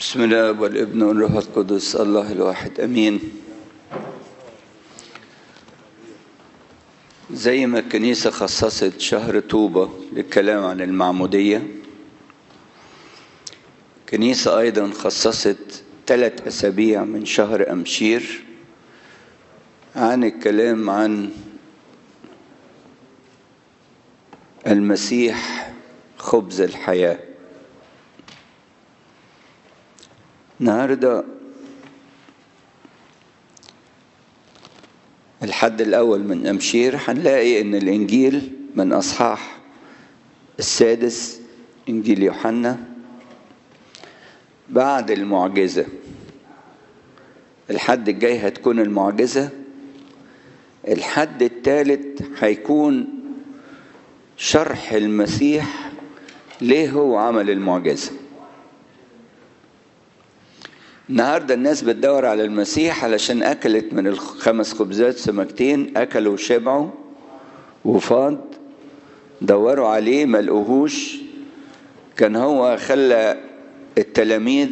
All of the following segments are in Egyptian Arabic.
بسم الله والابن والروح القدس الله الواحد امين زي ما الكنيسة خصصت شهر طوبة للكلام عن المعمودية الكنيسة أيضا خصصت ثلاث أسابيع من شهر أمشير عن الكلام عن المسيح خبز الحياه النهارده الحد الأول من أمشير هنلاقي إن الإنجيل من أصحاح السادس إنجيل يوحنا بعد المعجزة الحد الجاي هتكون المعجزة الحد الثالث هيكون شرح المسيح ليه هو عمل المعجزه النهاردة الناس بتدور على المسيح علشان أكلت من الخمس خبزات سمكتين أكلوا وشبعوا وفاض دوروا عليه ما لقوهوش كان هو خلى التلاميذ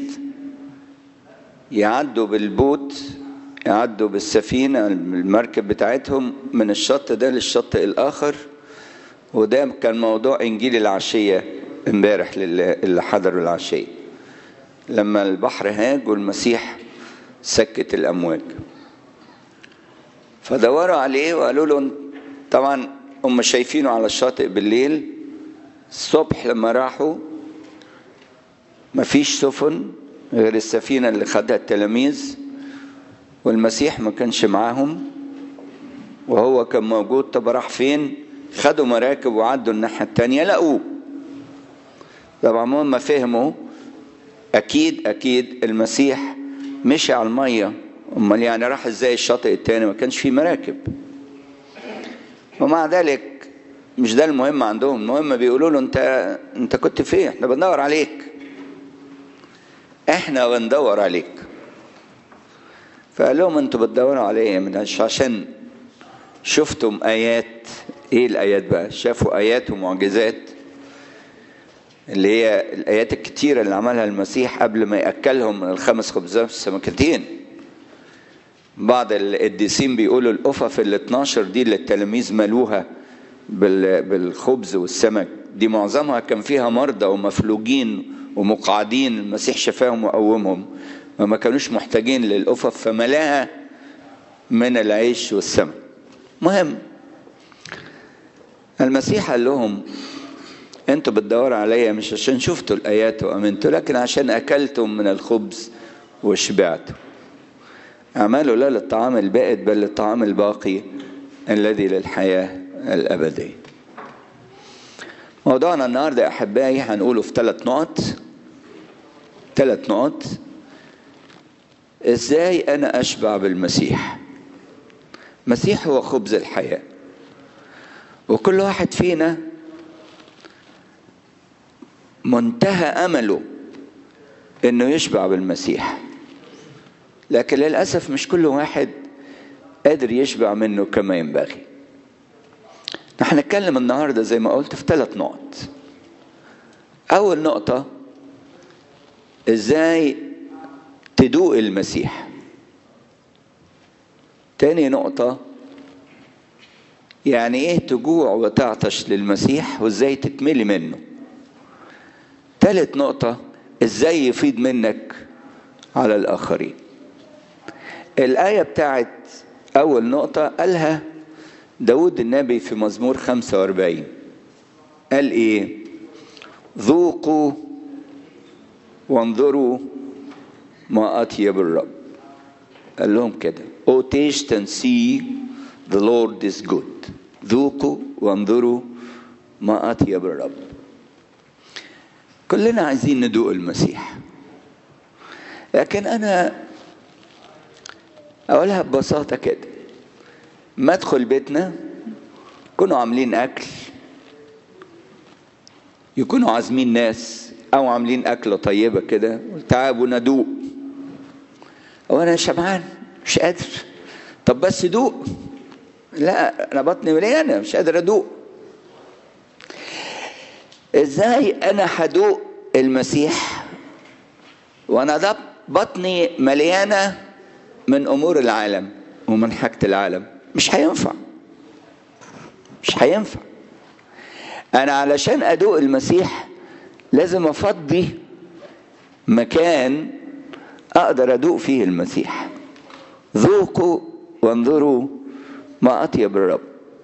يعدوا بالبوت يعدوا بالسفينة المركب بتاعتهم من الشط ده للشط الآخر وده كان موضوع إنجيل العشية امبارح اللي حضروا العشية لما البحر هاج والمسيح سكت الأمواج فدوروا عليه وقالوا له طبعا هم شايفينه على الشاطئ بالليل الصبح لما راحوا مفيش سفن غير السفينة اللي خدها التلاميذ والمسيح ما كانش معاهم وهو كان موجود طب راح فين خدوا مراكب وعدوا الناحية التانية لقوه طبعا هم فهموا اكيد اكيد المسيح مشي على الميه امال يعني راح ازاي الشاطئ التاني ما كانش فيه مراكب ومع ذلك مش ده المهم عندهم المهم بيقولوا له انت انت كنت فين احنا بندور عليك احنا بندور عليك فقال لهم انتوا بتدوروا عليا مش عشان شفتم ايات ايه الايات بقى شافوا ايات ومعجزات اللي هي الآيات الكتيرة اللي عملها المسيح قبل ما يأكلهم من الخمس خبزات والسمكتين بعض القديسين بيقولوا الأفف ال 12 دي اللي التلاميذ ملوها بالخبز والسمك دي معظمها كان فيها مرضى ومفلوجين ومقعدين المسيح شفاهم وقومهم وما كانوش محتاجين للأفف فملاها من العيش والسمك مهم المسيح قال لهم انتوا بتدوروا عليا مش عشان شفتوا الايات وامنتوا لكن عشان اكلتم من الخبز وشبعتم اعملوا لا للطعام البائد بل للطعام الباقي الذي للحياه الابديه موضوعنا النهارده احبائي هنقوله في ثلاث نقط ثلاث نقط ازاي انا اشبع بالمسيح المسيح هو خبز الحياه وكل واحد فينا منتهى امله انه يشبع بالمسيح لكن للاسف مش كل واحد قادر يشبع منه كما ينبغي نحن نتكلم النهارده زي ما قلت في ثلاث نقط اول نقطه ازاي تدوق المسيح تاني نقطه يعني ايه تجوع وتعطش للمسيح وازاي تتملي منه ثالث نقطة ازاي يفيد منك على الآخرين الآية بتاعت أول نقطة قالها داود النبي في مزمور 45 قال إيه ذوقوا وانظروا ما أطيب الرب قال لهم كده Oh taste and see the Lord is good ذوقوا وانظروا ما أطيب الرب كلنا عايزين ندوق المسيح لكن انا اقولها ببساطه كده ما ادخل بيتنا يكونوا عاملين اكل يكونوا عازمين ناس او عاملين اكله طيبه كده تعالوا ندوق او انا شبعان مش قادر طب بس دوق لا انا بطني مليانه مش قادر ادوق ازاي انا هدوق المسيح وانا ده بطني مليانه من امور العالم ومن حاجه العالم مش هينفع مش هينفع انا علشان ادوق المسيح لازم افضي مكان اقدر ادوق فيه المسيح ذوقوا وانظروا ما اطيب الرب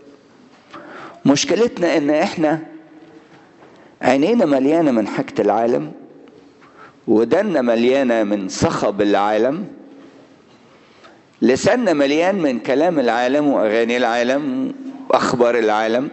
مشكلتنا ان احنا عينينا مليانه من حاجه العالم ودنا مليانه من صخب العالم لساننا مليان من كلام العالم واغاني العالم واخبار العالم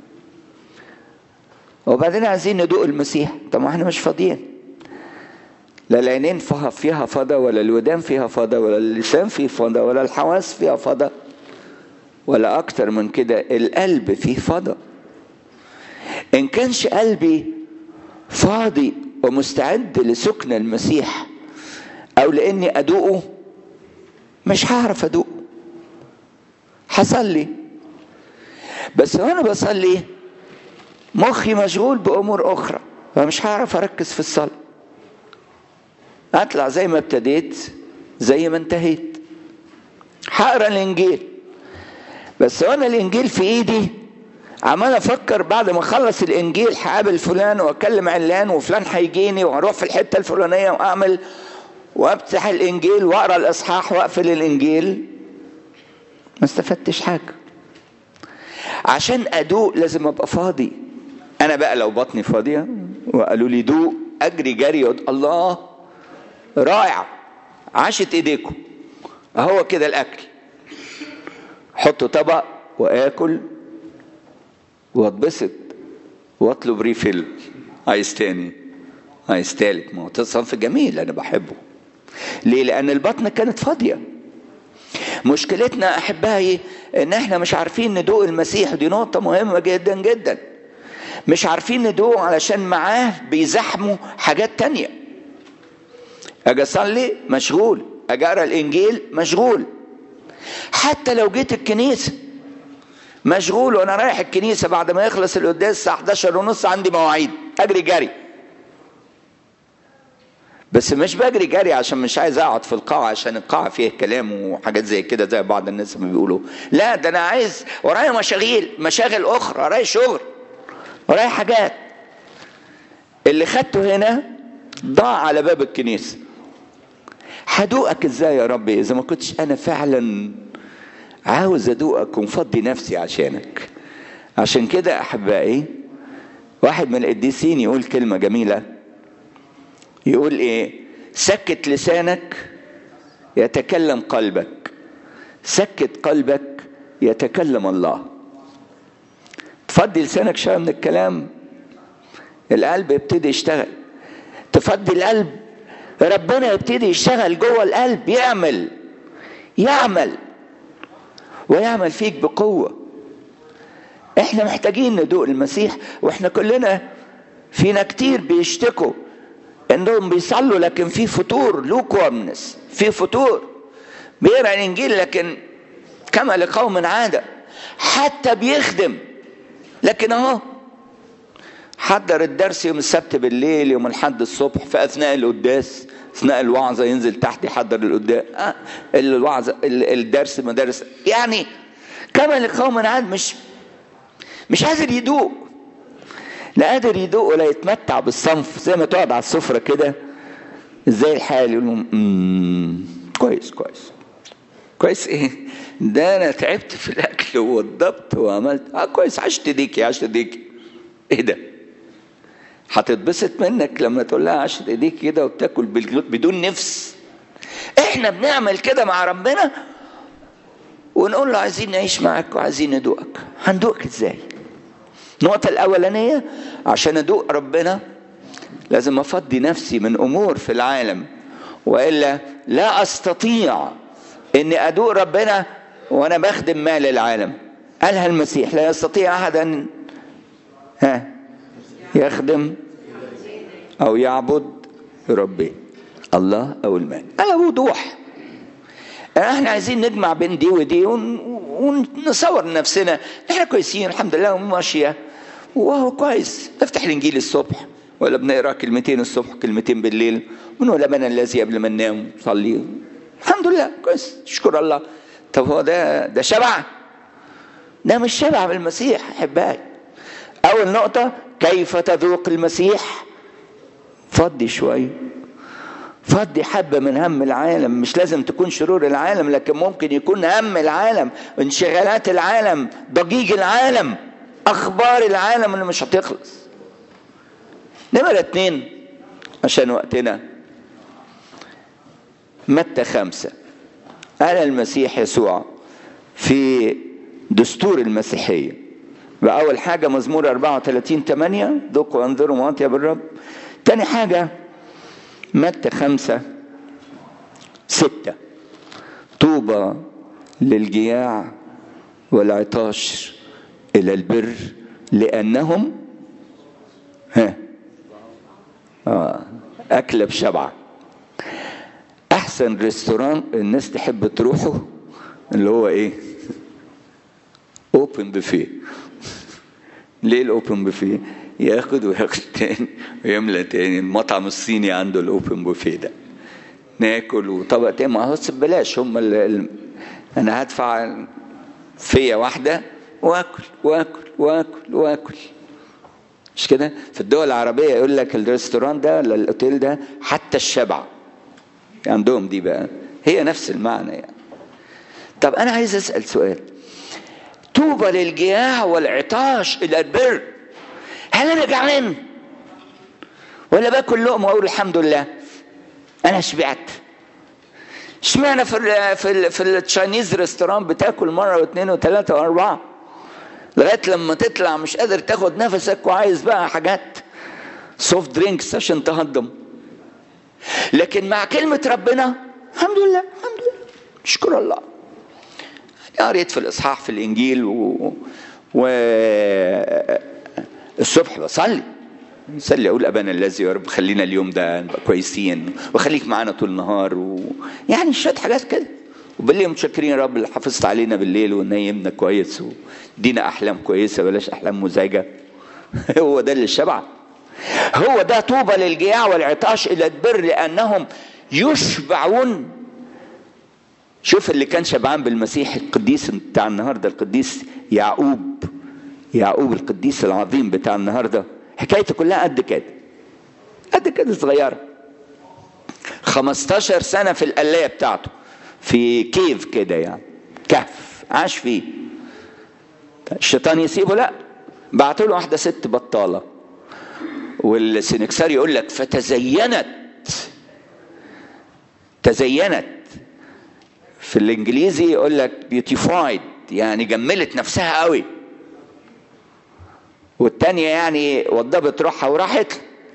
وبعدين عايزين ندوق المسيح طب ما احنا مش فاضيين لا العينين فيها فيها فضا ولا الودان فيها فضا ولا اللسان فيه فضا ولا الحواس فيها فضا ولا اكتر من كده القلب فيه فضا ان كانش قلبي فاضي ومستعد لسكن المسيح او لاني ادوقه مش هعرف ادوقه هصلي بس وانا بصلي مخي مشغول بامور اخرى فمش هعرف اركز في الصلاه اطلع زي ما ابتديت زي ما انتهيت هقرا الانجيل بس وانا الانجيل في ايدي عمال افكر بعد ما اخلص الانجيل هقابل فلان واكلم علان وفلان هيجيني واروح في الحته الفلانيه واعمل وافتح الانجيل واقرا الاصحاح واقفل الانجيل ما استفدتش حاجه عشان ادوق لازم ابقى فاضي انا بقى لو بطني فاضيه وقالوا لي دوق اجري جري الله رائع عاشت ايديكم اهو كده الاكل حطوا طبق واكل واتبسط واطلب ريفيل عايز تاني عايز تالت ما هو ده صنف جميل انا بحبه ليه لان البطن كانت فاضيه مشكلتنا احبائي ان احنا مش عارفين ندوق المسيح دي نقطه مهمه جدا جدا مش عارفين ندوقه علشان معاه بيزحموا حاجات تانية اجي اصلي مشغول اجي اقرا الانجيل مشغول حتى لو جيت الكنيسه مشغول وانا رايح الكنيسه بعد ما يخلص القداس الساعه 11 ونص عندي مواعيد اجري جري بس مش بجري جري عشان مش عايز اقعد في القاعه عشان القاعه فيها كلام وحاجات زي كده زي بعض الناس ما بيقولوا لا ده انا عايز ورايا مشاغيل مشاغل اخرى ورايا شغل ورايا حاجات اللي خدته هنا ضاع على باب الكنيسه هدوقك ازاي يا ربي اذا ما كنتش انا فعلا عاوز ادوقك ومفضي نفسي عشانك عشان كده احبائي واحد من القديسين يقول كلمه جميله يقول ايه سكت لسانك يتكلم قلبك سكت قلبك يتكلم الله تفضي لسانك شويه من الكلام القلب يبتدي يشتغل تفضي القلب ربنا يبتدي يشتغل جوه القلب يعمل يعمل ويعمل فيك بقوه احنا محتاجين ندوق المسيح واحنا كلنا فينا كتير بيشتكوا انهم بيصلوا لكن في فتور لوكومنس في فتور بيقرا الانجيل لكن كما لقوم عاده حتى بيخدم لكن اهو حضر الدرس يوم السبت بالليل يوم الحد الصبح في اثناء القداس اثناء الوعظه ينزل تحت يحضر القداس آه الوعظه الدرس مدارس يعني كما لقوم عاد مش مش قادر يدوق لا قادر يدوق ولا يتمتع بالصنف زي ما تقعد على السفرة كده ازاي الحال يقول لهم كويس كويس كويس ايه ده انا تعبت في الاكل ووضبت وعملت اه كويس عشت ايديكي عشت ايديكي ايه ده هتتبسط منك لما تقول لها عشت ايديك كده وبتاكل بدون نفس احنا بنعمل كده مع ربنا ونقول له عايزين نعيش معاك وعايزين ندوقك هندوقك ازاي النقطة الأولانية عشان أدوق ربنا لازم أفضي نفسي من أمور في العالم وإلا لا أستطيع إني أدوق ربنا وأنا بخدم مال العالم قالها المسيح لا يستطيع أحد أن ها يخدم أو يعبد ربي الله أو المال على وضوح احنا عايزين نجمع بين دي ودي ونصور نفسنا احنا كويسين الحمد لله وماشيه وهو كويس افتح الانجيل الصبح ولا بنقرا كلمتين الصبح كلمتين بالليل ونقول من الذي قبل ما ننام نصلي الحمد لله كويس اشكر الله طب هو ده ده شبع ده مش شبع بالمسيح احبائي اول نقطه كيف تذوق المسيح فضي شويه فضي حبة من هم العالم مش لازم تكون شرور العالم لكن ممكن يكون هم العالم انشغالات العالم ضجيج العالم أخبار العالم اللي مش هتخلص نمرة اتنين عشان وقتنا متى خمسة قال المسيح يسوع في دستور المسيحية بأول حاجة مزمور 34 8 ذوقوا وانظروا مواطيا بالرب تاني حاجة متى خمسة ستة طوبى للجياع والعطاش إلى البر لأنهم ها آه أكلة بشبعة أحسن ريستوران الناس تحب تروحه اللي هو إيه؟ أوبن بوفيه ليه الأوبن بوفيه؟ ياخد وياخد تاني ويملى تاني المطعم الصيني عنده الاوبن بوفيه ده ناكل وطبق تاني ما هو ببلاش هم ال ال انا هدفع فيا واحده واكل واكل واكل واكل مش كده في الدول العربيه يقول لك الريستوران ده ولا الاوتيل ده حتى الشبع عندهم دي بقى هي نفس المعنى يعني طب انا عايز اسال سؤال طوبى للجياع والعطاش الى البر هل انا جعان ولا باكل لقمه واقول الحمد لله انا شبعت اشمعنى في ال في ال في التشاينيز ريستوران بتاكل مره واثنين وثلاثه واربعه لغايه لما تطلع مش قادر تاخد نفسك وعايز بقى حاجات سوفت درينكس عشان تهضم لكن مع كلمه ربنا الحمد لله الحمد لله اشكر الله قريت في الاصحاح في الانجيل و, و... الصبح بصلي صلي اقول ابانا الذي يا رب خلينا اليوم ده نبقى كويسين وخليك معانا طول النهار و... يعني شويه حاجات كده وبالليل متشكرين يا رب اللي حافظت علينا بالليل ونيمنا كويس ودينا احلام كويسه بلاش احلام مزعجه هو ده اللي الشبع هو ده طوبى للجياع والعطاش الى البر لانهم يشبعون شوف اللي كان شبعان بالمسيح القديس بتاع النهارده القديس يعقوب يعقوب القديس العظيم بتاع النهارده حكايته كلها قد كده قد كده صغيره 15 سنه في القلايه بتاعته في كيف كده يعني كهف عاش فيه الشيطان يسيبه لا بعتوا له واحده ست بطاله والسنكسار يقول لك فتزينت تزينت في الانجليزي يقول لك بيوتيفايد يعني جملت نفسها قوي والتانية يعني وضبت روحها وراحت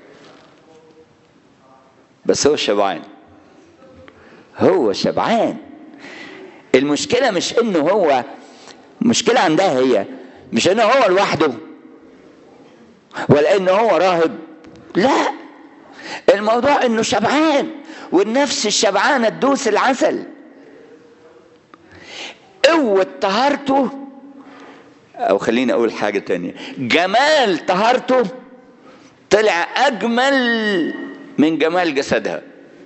بس هو شبعان هو شبعان المشكلة مش انه هو مشكلة عندها هي مش انه هو لوحده ولا انه هو راهب لا الموضوع انه شبعان والنفس الشبعانة تدوس العسل قوة طهارته او خليني اقول حاجه تانية جمال طهارته طلع اجمل من جمال جسدها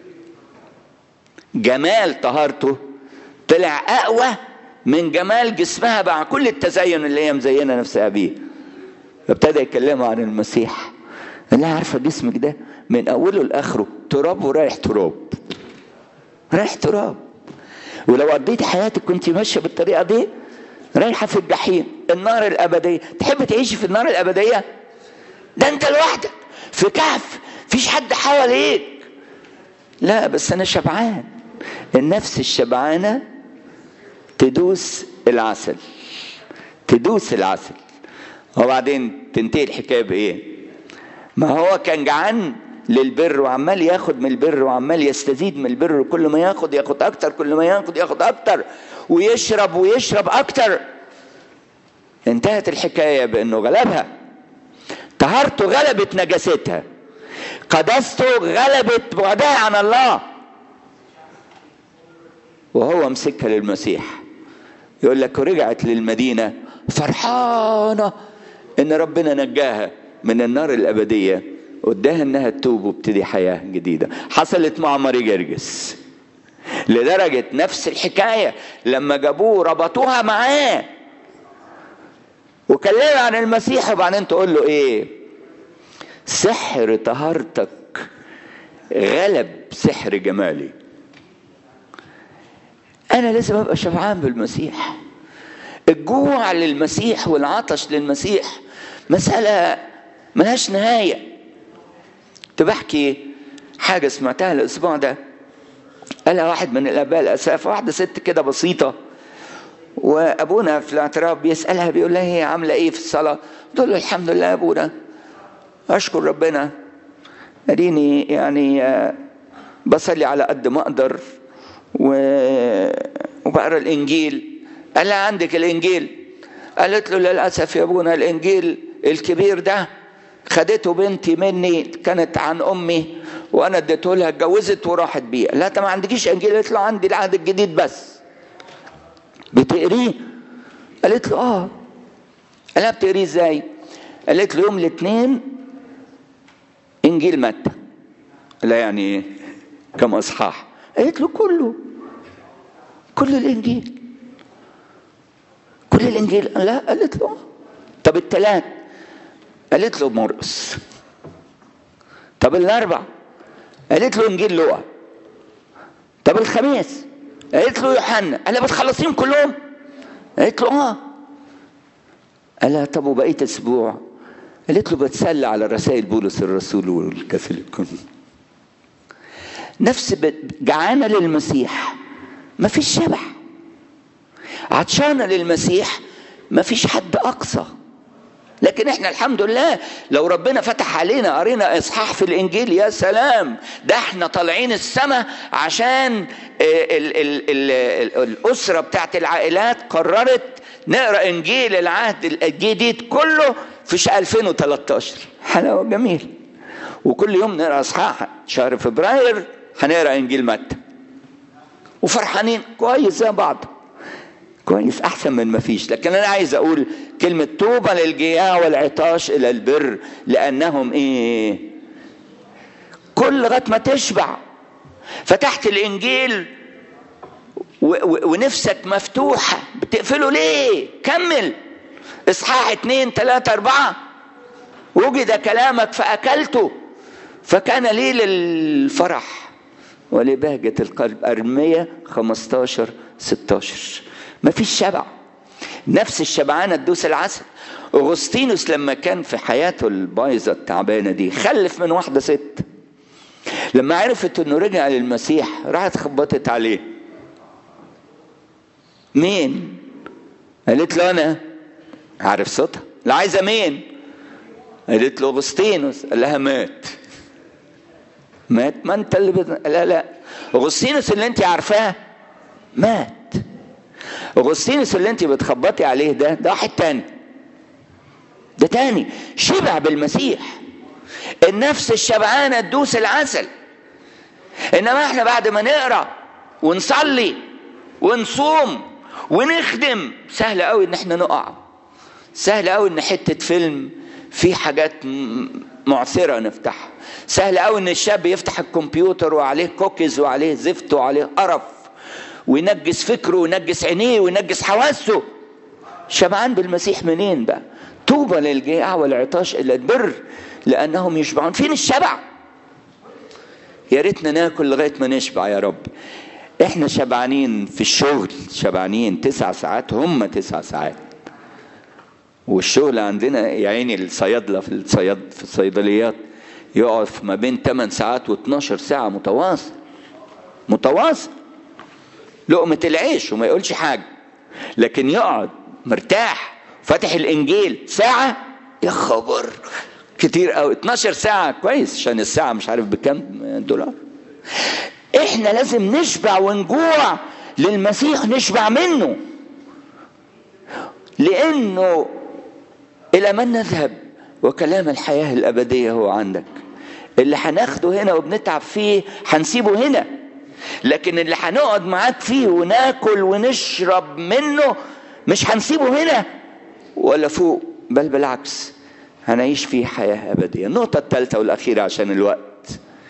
جمال طهارته طلع اقوى من جمال جسمها مع كل التزين اللي هي مزينه نفسها بيه فابتدى يكلموا عن المسيح لا عارفه جسمك ده من اوله لاخره تراب ورايح تراب رايح تراب ولو قضيتي حياتك كنت ماشيه بالطريقه دي رايحه في الجحيم النار الابديه تحب تعيشي في النار الابديه ده انت لوحدك في كهف فيش حد حواليك لا بس انا شبعان النفس الشبعانه تدوس العسل تدوس العسل وبعدين تنتهي الحكايه بايه ما هو كان جعان للبر وعمال ياخد من البر وعمال يستزيد من البر كل ما ياخد ياخد اكتر كل ما ياخد ياخد اكتر ويشرب ويشرب اكتر انتهت الحكايه بانه غلبها طهارته غلبت نجاستها قداسته غلبت بعدها عن الله وهو مسكها للمسيح يقول لك ورجعت للمدينه فرحانه ان ربنا نجاها من النار الابديه واداها انها تتوب وابتدي حياه جديده حصلت مع ماري جرجس لدرجه نفس الحكايه لما جابوه ربطوها معاه وكلمها عن المسيح وبعدين تقول له ايه سحر طهارتك غلب سحر جمالي انا لازم ابقى شبعان بالمسيح الجوع للمسيح والعطش للمسيح مسألة ملهاش نهاية كنت بحكي حاجة سمعتها الأسبوع ده قالها واحد من الآباء الأساف واحدة ست كده بسيطة وأبونا في الاعتراف بيسألها بيقول لها هي عاملة إيه في الصلاة؟ تقول له الحمد لله يا أبونا أشكر ربنا أديني يعني بصلي على قد ما أقدر وبقرا الإنجيل قال لها عندك الإنجيل قالت له للأسف يا أبونا الإنجيل الكبير ده خدته بنتي مني كانت عن أمي وأنا اديته لها اتجوزت وراحت بيه لا أنت ما عندكيش إنجيل قالت له عندي العهد الجديد بس بتقريه قالت له آه قال لها بتقريه إزاي قالت له يوم الاثنين إنجيل متى لا يعني إيه كم أصحاح قالت له كله كل الإنجيل كل الانجيل لا قالت له طب الثلاث قالت له مرقس طب الاربع قالت له انجيل لوقا طب الخميس قالت له يوحنا قال لها بتخلصيهم كلهم قالت له اه قال لها طب وبقيه اسبوع قالت له بتسلى على رسائل بولس الرسول والكاثوليك نفس جعانه للمسيح ما فيش شبع عطشانه للمسيح ما فيش حد اقصى لكن احنا الحمد لله لو ربنا فتح علينا قرينا اصحاح في الانجيل يا سلام ده احنا طالعين السماء عشان ال ال ال ال الاسره بتاعت العائلات قررت نقرا انجيل العهد الجديد كله في 2013 حلاوه جميل وكل يوم نقرا اصحاح شهر فبراير هنقرا انجيل متى وفرحانين كويس زي بعض كويس احسن من ما فيش لكن انا عايز اقول كلمه طوبى للجياع والعطاش الى البر لانهم ايه كل لغايه ما تشبع فتحت الانجيل ونفسك مفتوحه بتقفله ليه كمل اصحاح اتنين تلاته اربعه وجد كلامك فاكلته فكان لي للفرح ولبهجة القلب أرمية 15 16 مفيش شبع نفس الشبعانة تدوس العسل أغسطينوس لما كان في حياته البايظة التعبانة دي خلف من واحدة ست لما عرفت انه رجع للمسيح راحت خبطت عليه مين قالت له انا عارف صوتها لا عايزه مين قالت له اغسطينوس قال لها مات مات ما انت اللي بت... لا لا اغسطينوس اللي انت عارفاه مات اغسطينوس اللي انت بتخبطي عليه ده ده واحد تاني ده تاني شبع بالمسيح النفس الشبعانه تدوس العسل انما احنا بعد ما نقرا ونصلي ونصوم ونخدم سهل قوي ان احنا نقع سهل قوي ان حته فيلم فيه حاجات معثره نفتحها سهل قوي ان الشاب يفتح الكمبيوتر وعليه كوكيز وعليه زفت وعليه قرف وينجس فكره وينجس عينيه وينجس حواسه شبعان بالمسيح منين بقى طوبى للجياع والعطاش الى البر لانهم يشبعون فين الشبع يا ريتنا ناكل لغايه ما نشبع يا رب احنا شبعانين في الشغل شبعانين تسع ساعات هم تسع ساعات والشغل عندنا يا عيني الصيادله في الصياد في الصيدليات يقف ما بين 8 ساعات و12 ساعه متواصل متواصل لقمه العيش وما يقولش حاجه لكن يقعد مرتاح فاتح الانجيل ساعه يا خبر كتير قوي 12 ساعه كويس عشان الساعه مش عارف بكام دولار احنا لازم نشبع ونجوع للمسيح نشبع منه لانه الى من نذهب وكلام الحياه الابديه هو عندك اللي هناخده هنا وبنتعب فيه هنسيبه هنا لكن اللي هنقعد معاك فيه وناكل ونشرب منه مش هنسيبه هنا ولا فوق بل بالعكس هنعيش فيه حياة أبدية النقطة الثالثة والأخيرة عشان الوقت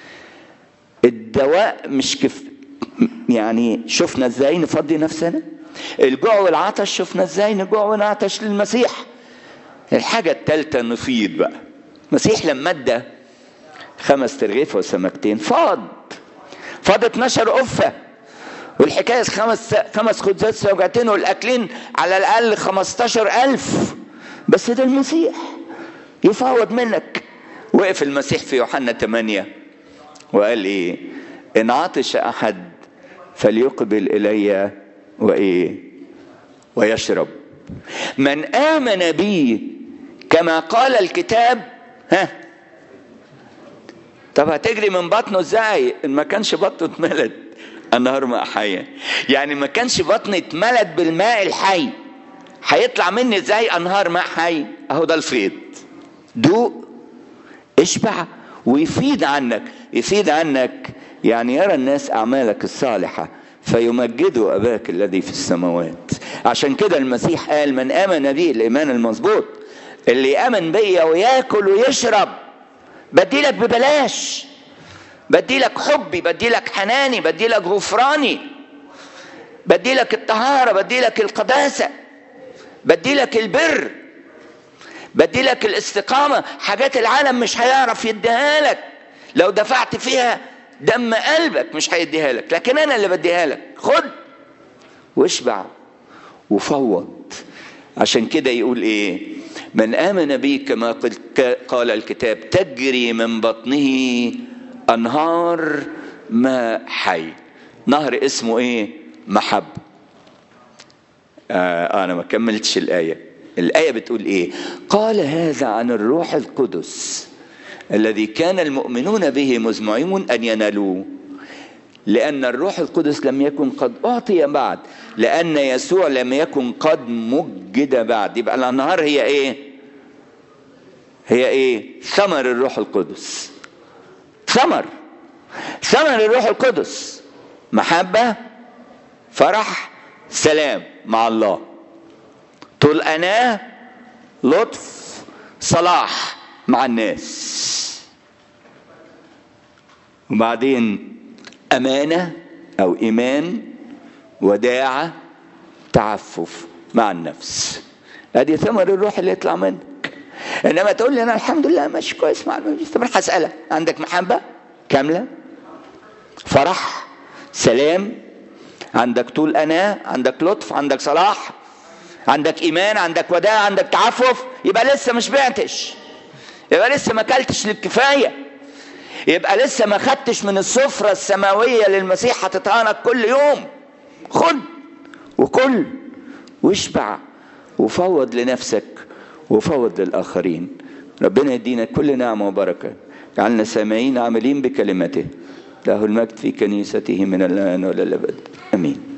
الدواء مش كف يعني شفنا ازاي نفضي نفسنا الجوع والعطش شفنا ازاي نجوع ونعطش للمسيح الحاجة الثالثة نفيض بقى المسيح لما ادى خمس ترغيف وسمكتين فاض فاض 12 قفة والحكاية خمس خمس خبزات سوجعتين والأكلين على الأقل 15000 بس ده المسيح يفاوض منك وقف المسيح في يوحنا 8 وقال ايه ان عطش احد فليقبل الي وايه ويشرب من امن بي كما قال الكتاب ها طب هتجري من بطنه ازاي ان ما كانش بطنه اتملت النهار ماء حيا يعني ما كانش بطني اتملت بالماء الحي هيطلع مني ازاي انهار ماء حي اهو ده الفيض دوق اشبع ويفيد عنك يفيد عنك يعني يرى الناس اعمالك الصالحه فيمجدوا اباك الذي في السماوات عشان كده المسيح قال من امن بي الايمان المظبوط اللي امن بيا وياكل ويشرب بديلك ببلاش بديلك حبي بديلك حناني بديلك غفراني بديلك الطهاره بديلك القداسه بديلك البر بديلك الاستقامة حاجات العالم مش هيعرف يديها لك لو دفعت فيها دم قلبك مش هيديها لك لكن أنا اللي بديها لك خد واشبع وفوض عشان كده يقول ايه من آمن بي كما قال الكتاب تجري من بطنه أنهار ماء حي نهر اسمه ايه محبة آه أنا ما كملتش الآية الآية بتقول إيه؟ قال هذا عن الروح القدس الذي كان المؤمنون به مزمعون أن ينالوه لأن الروح القدس لم يكن قد أعطي بعد لأن يسوع لم يكن قد مجد بعد يبقى الأنهار هي إيه؟ هي إيه؟ ثمر الروح القدس ثمر ثمر الروح القدس محبة فرح سلام مع الله طول أناه لطف صلاح مع الناس وبعدين أمانة أو إيمان وداعة تعفف مع النفس ادي ثمر الروح اللي يطلع منك انما تقول لي انا الحمد لله ماشي كويس مع المجلس طب هسالك عندك محبه كامله فرح سلام عندك طول اناه عندك لطف عندك صلاح عندك ايمان عندك وداع عندك تعفف يبقى لسه مش بعتش يبقى لسه ما اكلتش للكفايه يبقى لسه ما خدتش من السفرة السماوية للمسيح حاططها لك كل يوم خد وكل واشبع وفوض لنفسك وفوض للآخرين ربنا يدينا كل نعمة وبركة جعلنا سامعين عاملين بكلمته له المجد في كنيسته من الآن ولا الأبد آمين